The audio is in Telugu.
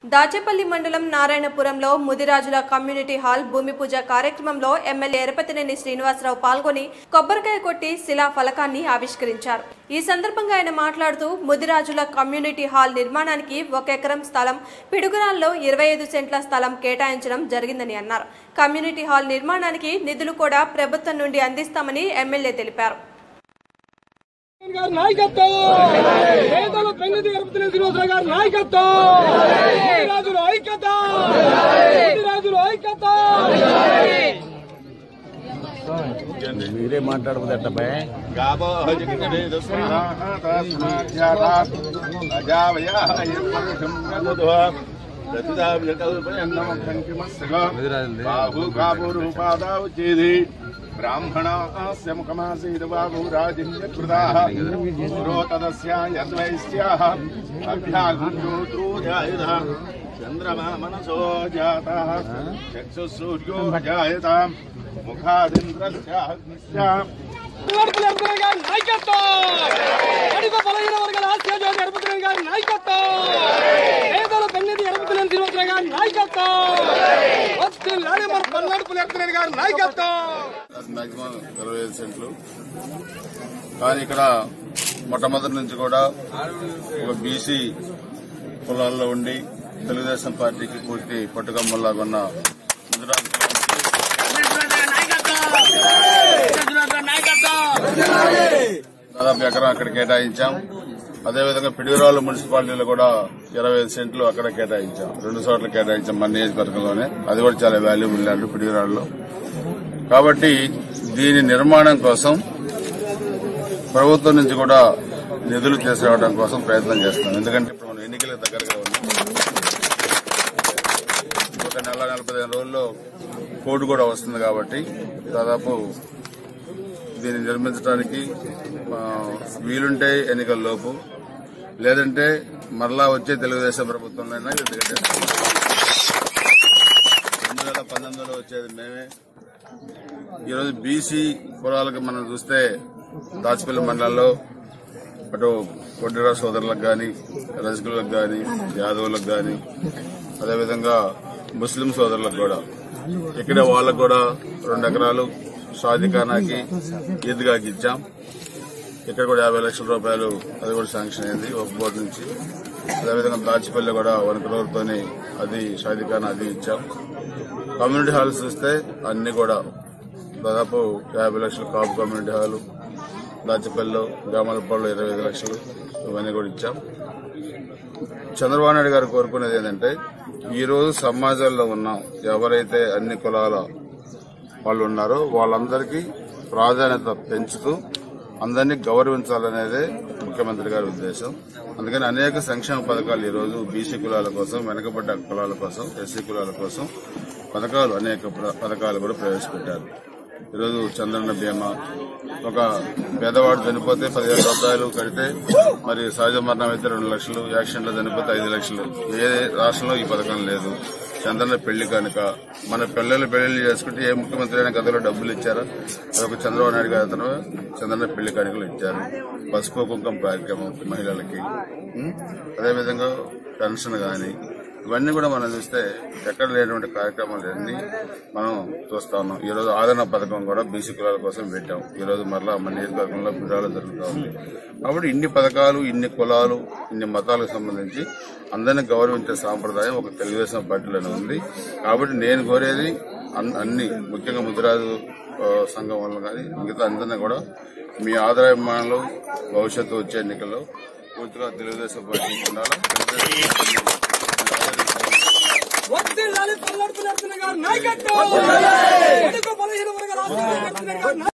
దాచేపల్లి మండలం నారాయణపురంలో ముదిరాజుల కమ్యూనిటీ హాల్ భూమి పూజ కార్యక్రమంలో ఎమ్మెల్యే ఎరపతినేని శ్రీనివాసరావు పాల్గొని కొబ్బరికాయ కొట్టి శిలా ఫలకాన్ని ఆవిష్కరించారు ఈ సందర్భంగా ఆయన మాట్లాడుతూ ముదిరాజుల కమ్యూనిటీ హాల్ నిర్మాణానికి ఒక ఎకరం స్థలం పిడుగురాల్లో ఇరవై ఐదు సెంట్ల స్థలం కేటాయించడం జరిగిందని అన్నారు కమ్యూనిటీ హాల్ నిర్మాణానికి నిధులు కూడా ప్రభుత్వం నుండి అందిస్తామని ఎమ్మెల్యే తెలిపారు గారి నాయకత్వం పేదల పెన్నిధి గణపతి శ్రీనివాసరావు గారి నాయకత్వం రాజుల ఐక్యత రాజుల ఐక్యత మీరే మాట్లాడకపోతే అబ్బాయి గావో జగదేద స్వాహా తస్మాజ్జాతా అజావయాయపరుషం గదుః ప్రతిదావ్యకల్పయన్నమ కంకిమస్సగ బాహు కాపురూపాదావుచేది బ్రాహ్మణాస్య ముఖమాసీద బాహు రాజిన్యకృతాః పురో తదస్య యద్వైశ్యాః అభ్యాగుంజోత్రోజాయుధ చంద్రమా మనసో జాతः చక్షుసూర్యో జాయతాం ముఖాదింద్రస్య గణపతి గణపతి గారి నాయకత్వం అడుగు బలహీన వర్గాల ఆశ్చర్య గణపతి గారి నాయకత్వం పేదల పెన్నిధి గణపతి శ్రీనివాసరావు గారి నాయకత్వం వచ్చి లాడే మన పల్నాడు గణపతి గారి నాయకత్వం మాక్సిమం ఇరవై ఐదు సెంట్లు కానీ ఇక్కడ మొట్టమొదటి నుంచి కూడా ఒక బీసీ కులాల్లో ఉండి తెలుగుదేశం పార్టీకి పూర్తి పట్టుకమ్మలాగా ఉన్న గుజరాత్ దాదాపు ఎకరం అక్కడ కేటాయించాం అదేవిధంగా పిడిగురాళ్ళు మున్సిపాలిటీలో కూడా ఇరవై ఐదు సెంట్లు అక్కడ కేటాయించాం రెండు చోట్ల కేటాయించాం మన నియోజకవర్గంలోనే అది కూడా చాలా వాల్యూబుల్ ల్యాండ్ పిడిగురాళ్ళలో కాబట్టి దీని నిర్మాణం కోసం ప్రభుత్వం నుంచి కూడా నిధులు తీసుకురావడం కోసం ప్రయత్నం చేస్తున్నాం ఎందుకంటే ఇప్పుడు మనం ఎన్నికలకు దగ్గరగా ఉన్నాం ఒక నెల నలభై ఐదు రోజుల్లో కోడ్ కూడా వస్తుంది కాబట్టి దాదాపు దీన్ని నిర్మించడానికి ఆ, వీలుంటే ఎన్నికల లోపు లేదంటే మరలా వచ్చే తెలుగుదేశం ప్రభుత్వంలోనైనా ఎందుకంటే రెండు వేల పంతొమ్మిదిలో వచ్చేది మేమే ఈరోజు బీసీ కులాలకు మనం చూస్తే దాచిపల్లి మండలంలో అటు కొడ్డిరా సోదరులకు కానీ రజకులకు కానీ యాదవులకు కానీ అదేవిధంగా ముస్లిం సోదరులకు కూడా ఇక్కడ వాళ్ళకు కూడా రెండు ఎకరాలు షాదిఖానాకి ఈద్గాకి ఇచ్చాం ఇక్కడ కూడా యాభై లక్షల రూపాయలు అది కూడా శాంక్షన్ అయింది ఒక బోర్డు నుంచి అదేవిధంగా దాచిపల్లి కూడా వన్ క్రోర్తోని అది షాదిఖానా అది ఇచ్చాం కమ్యూనిటీ హాల్స్ చూస్తే అన్ని కూడా దాదాపు యాభై లక్షలు కాపు కమ్యూనిటీ హాలు దాచిపల్లిలో గామలపాడులో ఇరవై ఐదు లక్షలు ఇవన్నీ కూడా ఇచ్చాం చంద్రబాబు నాయుడు గారు కోరుకునేది ఏంటంటే ఈ రోజు సమాజంలో ఉన్న ఎవరైతే అన్ని కులాల వాళ్ళు ఉన్నారో వాళ్ళందరికీ ప్రాధాన్యత పెంచుతూ అందరినీ గౌరవించాలనేదే ముఖ్యమంత్రి గారి ఉద్దేశం అందుకని అనేక సంక్షేమ పథకాలు ఈ రోజు బీసీ కులాల కోసం వెనుకబడ్డ కులాల కోసం ఎస్సీ కులాల కోసం పథకాలు అనేక ప్ర- పథకాలు కూడా ప్రవేశపెట్టారు ఈరోజు చంద్రన్న బీమా ఒక పేదవాడు చనిపోతే పదిహేను రూపాయలు కడితే మరి సహజ మరణం అయితే రెండు లక్షలు యాక్సిడెంట్ లో చనిపోతే ఐదు లక్షలు ఏ రాష్ట్రంలో ఈ పథకం లేదు చంద్రన్న పెళ్లి కనుక మన పిల్లలు పెళ్లి చేసుకుంటే ఏ ముఖ్యమంత్రి అయినా గతంలో డబ్బులు ఇచ్చారా అదొక చంద్రబాబు నాయుడు గారు అతను చంద్రన్న పెళ్లి కానుకలు ఇచ్చారు పసుపు కుంకుమ కార్యక్రమం మహిళలకి ఉం? అదేవిధంగా పెన్షన్ గాని ఇవన్నీ కూడా మనం చూస్తే ఎక్కడ లేనటువంటి కార్యక్రమాలు అన్ని మనం చూస్తా ఉన్నాం ఈ రోజు ఆదరణ పథకం కూడా బీసీ కులాల కోసం పెట్టాం ఈ రోజు మరలా మన నియోజకవర్గంలో బిడ్డలు జరుగుతూ ఉంది కాబట్టి ఇన్ని పథకాలు ఇన్ని కులాలు ఇన్ని మతాలకు సంబంధించి అందరినీ గౌరవించే సాంప్రదాయం ఒక తెలుగుదేశం పార్టీలోనే ఉంది కాబట్టి నేను కోరేది అన్- అన్ని ముఖ్యంగా ముదిరాజు ఆ, సంఘం వల్ల కానీ మిగతా అందరినీ కూడా మీ ఆదాయమానాలు భవిష్యత్తు వచ్చే ఎన్నికల్లో పూర్తిగా తెలుగుదేశం పార్టీ ఉండాలి తెలుగుదేశం పార్టీ వచ్చి లాలి పల్నాడు గణపతి గారి నాయకత్వం అడుగు బలహీన వర్గాల ఆశ్చర్య గణపతి గారి